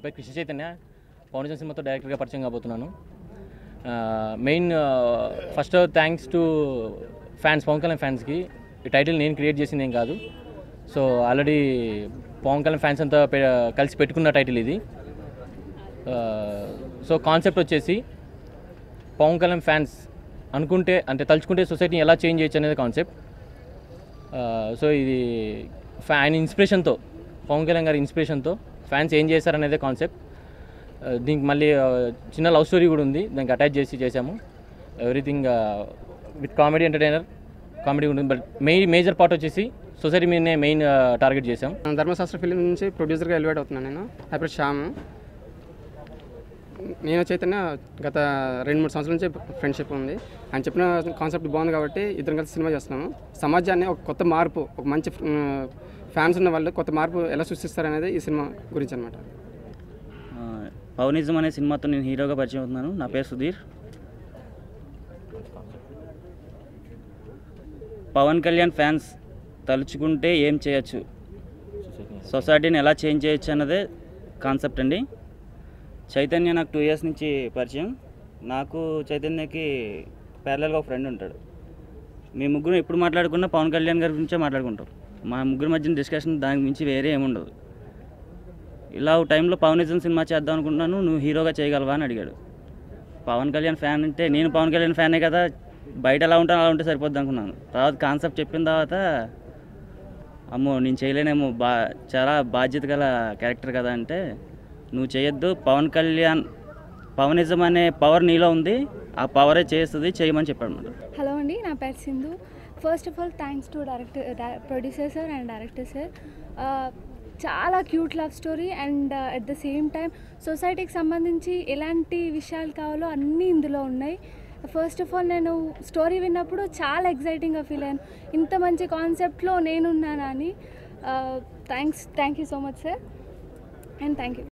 పేరు కృష్ణ చైతన్య పౌనజన్ సినిమాతో డైరెక్టర్గా పరిచయం కాబోతున్నాను main first thanks to fans Pawan Kalyan ఫ్యాన్స్కి ఈ టైటిల్ నేను క్రియేట్ చేసింది ఏం కాదు so already Pawan Kalyan fans అంతా పె- కలిసి పెట్టుకున్న టైటిల్ ఇది సో కాన్సెప్ట్ వచ్చేసి పవన్ కళ్యాణ్ ఫ్యాన్స్ అనుకుంటే అంటే తలుచుకుంటే సొసైటీని ఎలా చేంజ్ చేయొచ్చు అనేది కాన్సెప్ట్ సో ఇది ఫ్యా ఆయన ఇన్స్పిరేషన్తో పవన్ కళ్యాణ్ గారి ఇన్స్పిరేషన్తో ఫ్యాన్స్ ఏం చేశారనేదే కాన్సెప్ట్ దీనికి మళ్ళీ ఆ, చిన్న లవ్ స్టోరీ కూడా ఉంది దానికి అటాచ్ చేసి చేసాము everything with comedy entertainer comedy ఉంటుంది బట్ మెయిన్ మేజర్ పార్ట్ వచ్చేసి సొసైటీ మీదనే మెయిన్ టార్గెట్ చేసాం ధర్మశాస్త్ర ఫిలిం నుంచి ప్రొడ్యూసర్గా ఎలివేట్ అవుతున్నాను నేను నా పేరు శ్యామ్ నేను చైతన్య గత రెండు మూడు సంవత్సరాల నుంచి ఫ్రెండ్షిప్ ఉంది ఆయన చెప్పిన కాన్సెప్ట్ బాగుంది కాబట్టి ఇద్దరం కలిసి సినిమా చేస్తున్నాము సమాజాన్ని ఒక కొత్త మార్పు ఒక మంచి ఫ్యాన్స్ ఉన్న వాళ్ళు కొత్త మార్పు ఎలా సృష్టిస్తారనేది ఈ సినిమా గురించి అనమాట ఆ, పవనిజం అనే సినిమాతో నేను హీరోగా పరిచయం అవుతున్నాను నా పేరు సుధీర్ పవన్ కళ్యాణ్ ఫ్యాన్స్ తలుచుకుంటే ఏం చేయొచ్చు సొసైటీని ఎలా చేంజ్ చేయొచ్చు అన్నదే కాన్సెప్ట్ అండి చైతన్య నాకు టూ ఇయర్స్ నుంచి పరిచయం నాకు చైతన్యకి ప్యారలల్గా ఒక ఫ్రెండ్ ఉంటాడు మీ ముగ్గురు ఎప్పుడు మాట్లాడుకున్నా పవన్ కళ్యాణ్ గారి గురించే మాట్లాడుకుంటాం మా ముగ్గురు మధ్యన డిస్కషన్ దానికి మించి వేరే ఏముండదు ఇలా ఒక టైంలో పవనిజం సినిమా చేద్దాం అనుకుంటున్నాను నువ్వు హీరోగా చేయగలవా అని అడిగాడు పవన్ కళ్యాణ్ ఫ్యాన్ అంటే నేను పవన్ కళ్యాణ్ ఫ్యానే కదా బయట ఎలా ఉంటాను అలా ఉంటే సరిపోద్ది అనుకున్నాను తర్వాత కాన్సెప్ట్ చెప్పిన తర్వాత అమ్మో నేను చేయలేనేమో బా చాలా బాధ్యత గల క్యారెక్టర్ కదా అంటే నువ్వు చేయొద్దు పవన్ కళ్యాణ్ పవనిజం అనే పవర్ నీలో ఉంది ఆ పవరే చేస్తుంది చేయమని చెప్పాడు అనమాట హలో అండి నా పేరు Sindhu first of all thanks to director producer sir and director sir చాలా cute love story and at the same time సొసైటీకి సంబంధించి ఎలాంటి విషయాలు కావాలో అన్నీ ఇందులో ఉన్నాయి ఫస్ట్ ఆఫ్ ఆల్ నేను స్టోరీ విన్నప్పుడు చాలా ఎగ్జైటింగ్గా ఫీల్ అయ్యాను ఇంత మంచి కాన్సెప్ట్లో నేనున్నానా అని thanks thank you so much sir and thank you